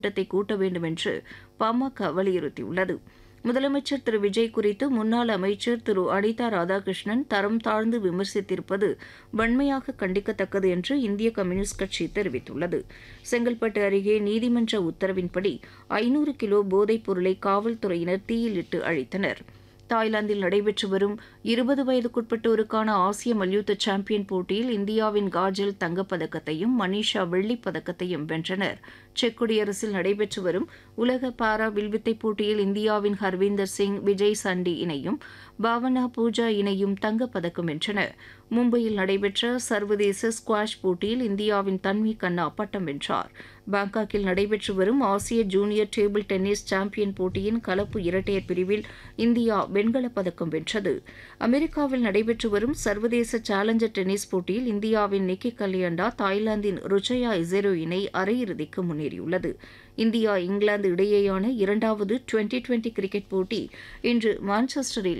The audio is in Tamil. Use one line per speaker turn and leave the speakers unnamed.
கூட்டத்தை கூட்ட வேண்டும் என்று பாமக வலியுறுத்தியுள்ளது முதலமைச்சர் திரு விஜய் குறித்து முன்னாள் அமைச்சர் திரு அனிதா ராதாகிருஷ்ணன் தரம் தாழ்ந்து விமர்சித்திருப்பது வன்மையாக கண்டிக்கத்தக்கது என்று இந்திய கம்யூனிஸ்ட் கட்சி தெரிவித்துள்ளது செங்கல்பட்டு அருகே நீதிமன்ற உத்தரவின்படி ஐநூறு கிலோ போதைப் பொருளை காவல்துறையினர் தீயிலிட்டு அழித்தனர் தாய்லாந்தில் நடைபெற்று வரும் இருபது வயதுக்குட்பட்டோருக்கான ஆசிய மல்யுத்த சாம்பியன் போட்டியில் இந்தியாவின் காஜல் தங்கப்பதக்கத்தையும் மனிஷா வெள்ளிப் பதக்கத்தையும் வென்றனர் செக் குடியரசில் நடைபெற்று வரும் உலக பாரா வில்வித்தை போட்டியில் இந்தியாவின் ஹர்வீந்தர் சிங் விஜய் சண்டி இணையும் பாவனா பூஜா இணையும் தங்கப்பதக்கம் வென்றன மும்பையில் நடைபெற்ற சர்வதேச ஸ்குவாஷ் போட்டியில் இந்தியாவின் தன்வி கண்ணா பட்டம் வென்றார் பாங்காக்கில் நடைபெற்று வரும் ஆசிய ஜூனியர் டேபிள் டென்னிஸ் சாம்பியன் போட்டியின் கலப்பு இரட்டையர் பிரிவில் இந்தியா வெண்கலப் பதக்கம் வென்றது அமெரிக்காவில் நடைபெற்று வரும் சர்வதேச சேலஞ்சர் டென்னிஸ் போட்டியில் இந்தியாவின் நிக்கி கல்யாண்டா தாய்லாந்தின் ருச்சயா இசேரோ இணை அரையிறுதிக்கு முன்னேறியுள்ளது இந்தியா இங்கிலாந்து இடையேயான இரண்டாவது டுவெண்டி டுவெண்டி கிரிக்கெட் போட்டி இன்று மான்செஸ்டரில்